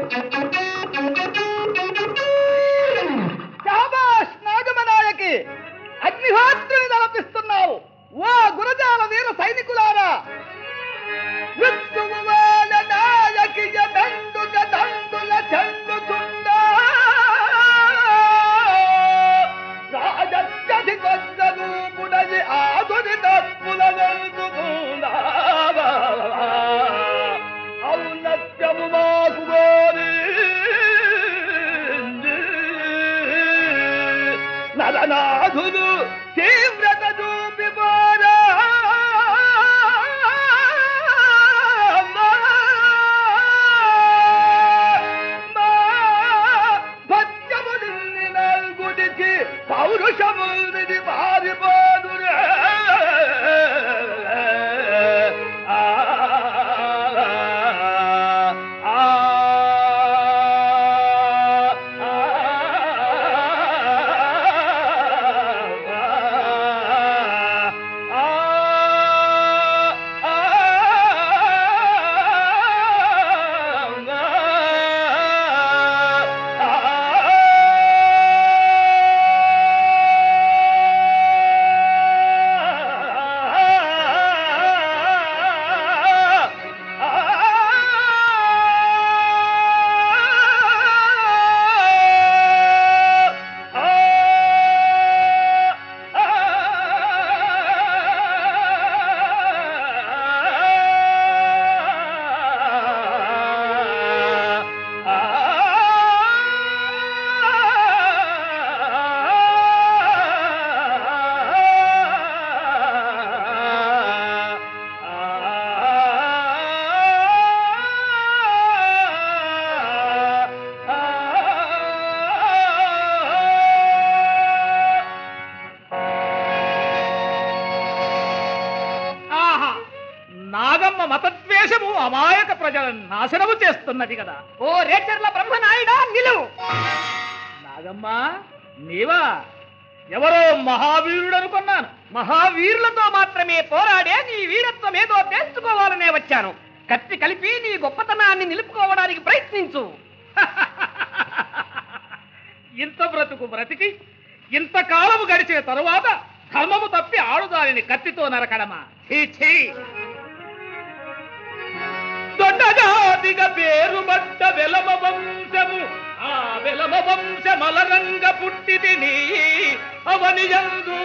శాబాష్ నాగమనాయకి అగ్నిహోత్రుని తలపిస్తున్నావు ఓ గురజాల వీర సైనికులారా మృత్యువాల నాయకియ దండుగ దండుల చెందుతుందా రాజత్యధి కొందరూపుడది ఆదుని తప్పుల వెళ్తుందా ఔన్నత్యము మాకు గోరి నరనాథుడు తీవ్రత చూపి పోరా భత్యము నిన్ని నల్గుడికి పౌరుషము నిధి పారిపోదురే ఆ ఆ ఆహా నాగమ్మ మతద్వేషము అమాయక ప్రజలను నాశనము చేస్తున్నది కదా ఓ రేచర్ల బ్రహ్మనాయుడా నిలువు నాగమ్మ నీవా ఎవరో మహావీరుడు అనుకున్నాను మహావీరులతో మాత్రమే పోరాడే నీ వీరత్వం ఏదో తెలుసుకోవాలనే వచ్చాను కత్తి కలిపి నీ గొప్పతనాన్ని నిలుపుకోవడానికి ప్రయత్నించు ఇంత బ్రతుకు బ్రతికి ఇంత కాలము గడిచిన తరువాత ధర్మము తప్పి ఆడుదానిని కత్తితో నరకడమా ఛీ, ఛీ. దొడ్డజాతిగా పేరుబడ్డ వెలమ వంశము ఆ వెలమ వంశమలరంగ పుట్టి తిని అవనియందు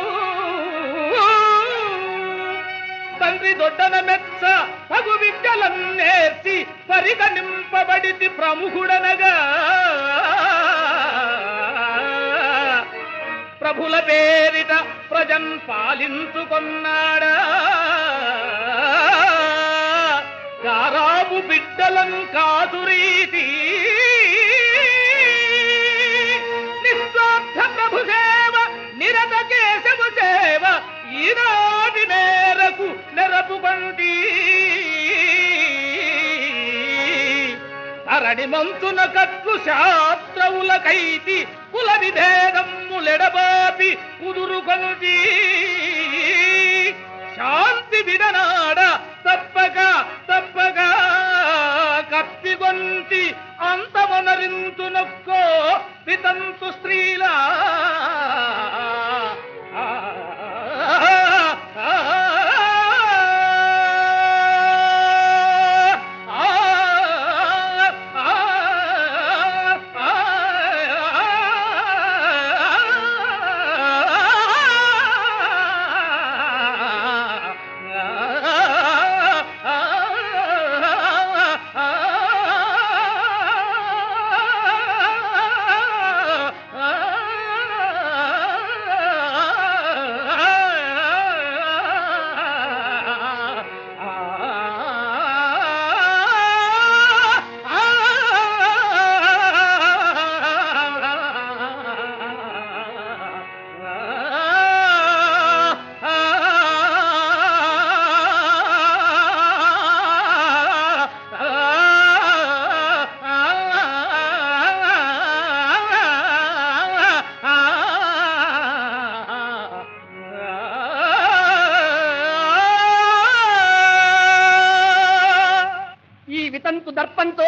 తండ్రి దొడ్డన మెచ్చ తగు విద్యలన్నేర్చి పరిగణింపబడితి ప్రముఖుడనగా ప్రభుల పేరిట ప్రజన్ పాలించుకొన్నాడా గారాబు బిడ్డలం కాదు రీతి నిస్వార్థ ప్రభు సేవ నిరత కేశవు సేవ ఈనాటి మేరకు నెరపుబండి అరణి మంతున కట్లు శాస్త్రవులకైతి కుల విభేదమ్ములెడబాపి కుదురుకొల్ది శాంతి విడనాడ తప్పక తప్పక కత్తిగొంతి అంతమొనరింతునొక్కో వితంతు స్త్రీలా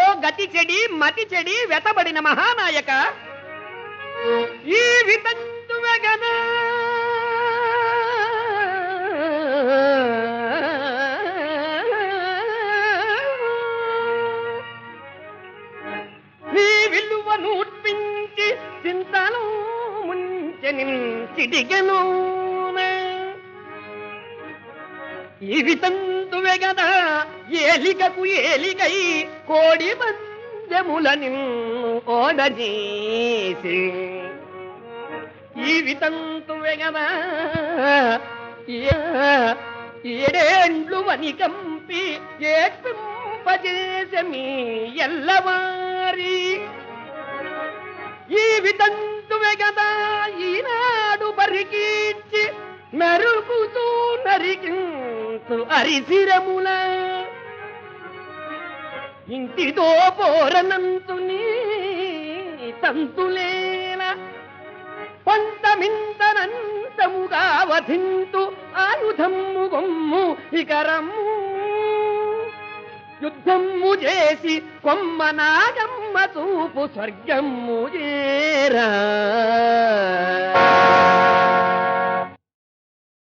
గతి చెడి మతి చెడి వెతబడిన మహానాయక ఈ వితంతు వెగనా నీ విలువ నూర్పించి చింతను ముంచెని చిడిగను ఈ వితంతువే గదా ఏలికకు ఏలికై కోడి పందెములని ఓడజేసి ఈ వితంతువే గదా ఏ- ఏడేండ్లు వని కంపి ఏడ్పింపజేసే మీ ఎల్లవారి ఈ వితంతువే గదా ఈనాడు పరికీర్చి నరుకుతూ నరికించు అరిసిరముల ఇంటితో పోరనంతు నీ తంతులేన పంతమింతనంతముగా వధింతు ఆయుధమ్ము గొమ్ము ఇకరమ్ము యుద్ధమ్ము చేసి కొమ్మ నాగమ్మ చూపు స్వర్గమ్ము చేరా